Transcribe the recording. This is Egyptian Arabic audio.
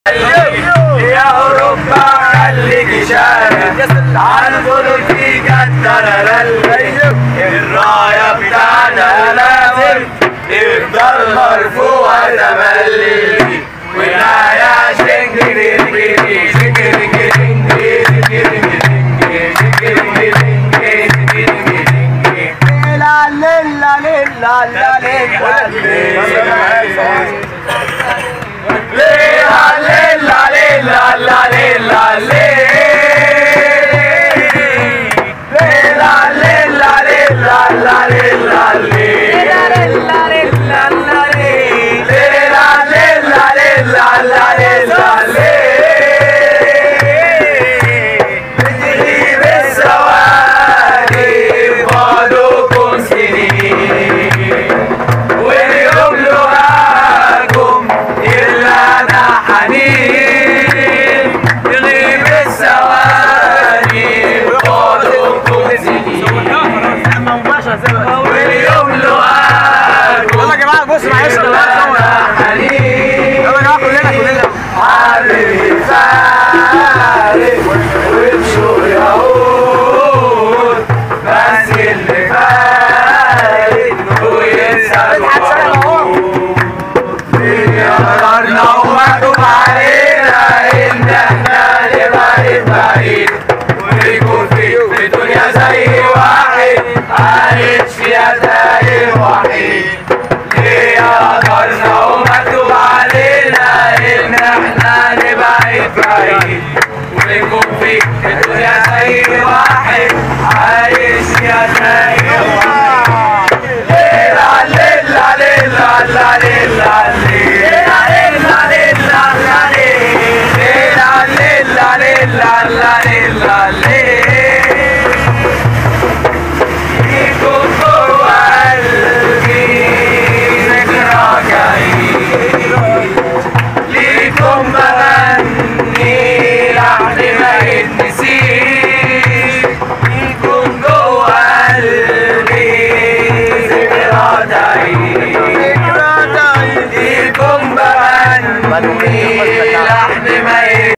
يا اوروبا خليكي شارع عن بوليتيك الترلل الرايه بتاعنا لازم يفضل مرفوع تملي ولا شنجري شنجري شنجري شنجري لا لا لا لا لا لا لا لا بتغيب الثواني بعدكم سنين واليوم لقاكم إلا أنا حنين تغيب الثواني بعدكم سنين واليوم لقاكم يلا يا جماعه بص معلش إلا أنا حنين يلا يا جماعه كلنا كلنا حبيبي فارق وبشوق يعود بس اللي فارق وينسى الوعود قررنا ومكتوب علينا ان احنا نبعد بعيد ونكون في في دنيا زي واحد عايش فيها زي وحيد ليه قدرنا ومكتوب علينا ان احنا نبعد بعيد ونكون في في دنيا زي واحد عايش فيها زي وحيد ليلة ليلة ليلة ليلة ليلة ليلة ليلة ليلة ليلة ليلة ليكم جوا قلبي ذكرى جاي ليكم بغني لحن ما يتنسيش ليكم جوا قلبي ذكرى داي ليكم بغني